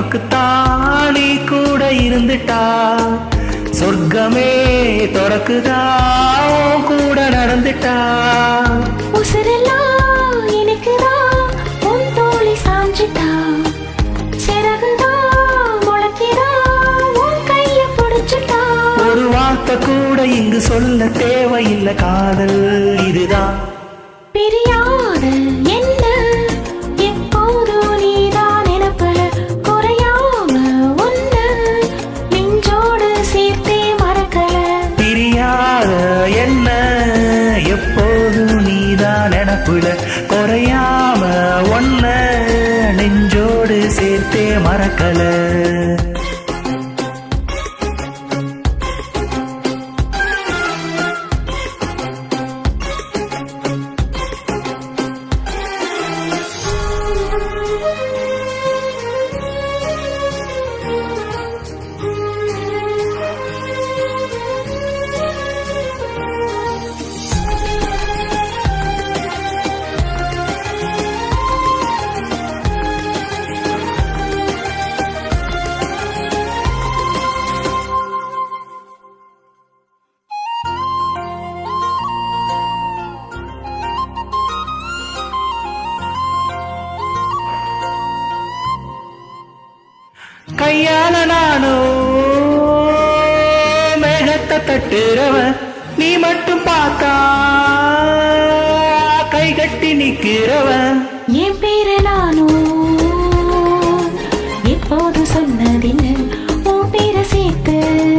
நமக்கு தானி கூட இருந்துட்டா சொர்க்கமே திறக்குதா உன் கூட நடந்துட்டா உசுரெல்லாம் எனக்குதான் உன் தோழி சாஞ்சிட்டா சிறகுதான் முளைக்கிறா உன் கைய பிடிச்சிட்டா ஒரு வார்த்தை கூட இங்கு சொல்ல தேவையில்லை காதல் இதுதான் பிரியாத என்ன எப்போதும் நீதான் நினைப்புல குறையாம ஒண்ணு நெஞ்சோடு சேர்த்தே மறக்கல பிரியாத என்ன எப்போதும் நீதான் நினப்புல குறையாம ஒன்ன நெஞ்சோடு சேர்த்தே மறக்கல கையால நானோ மேகத்தை தட்டுறவன் நீ மட்டும் பார்த்தா கை கட்டி நிக்கிறவன் என் பேர நானும் எப்போது சொன்னதில்லை உன் பேரை சேர்த்து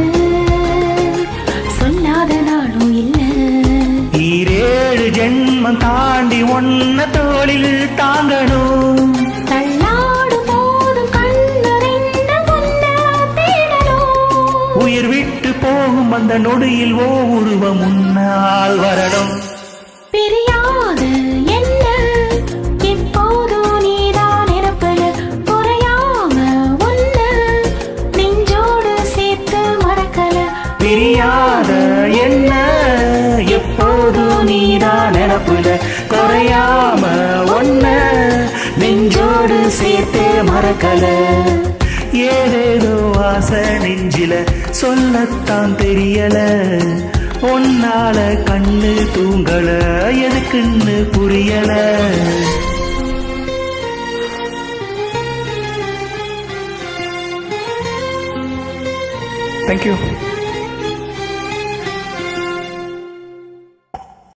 சொல்லாத நாளும் இல்லை ஈரேழு ஜென்மம் தாண்டி ஒன்ன தோளில் தாங்கணும் தள்ளாடும் போதும் கண்ணறிந்த முன்ன தேடணும் உயிர் விட்டு போகும் அந்த நொடியில் ஓ உருவம் முன்னால் வரணும் பிரியாத என்ன எப்போதும் நீதான் இருப்பது குறையாம ஒண்ணு நெஞ்சோடு சேர்த்து மறக்கல பிரியாத என்ன எப்போதும் நீதான் நினப்புல குறையாம ஒன்ன நெஞ்சோடு சேர்த்தே மறக்கல ஏதேதோ ஆசை நெஞ்சில சொல்லத்தான் தெரியல ஒன்னால கண்ணு தூங்கல எதுக்குன்னு புரியல தேங்க்யூ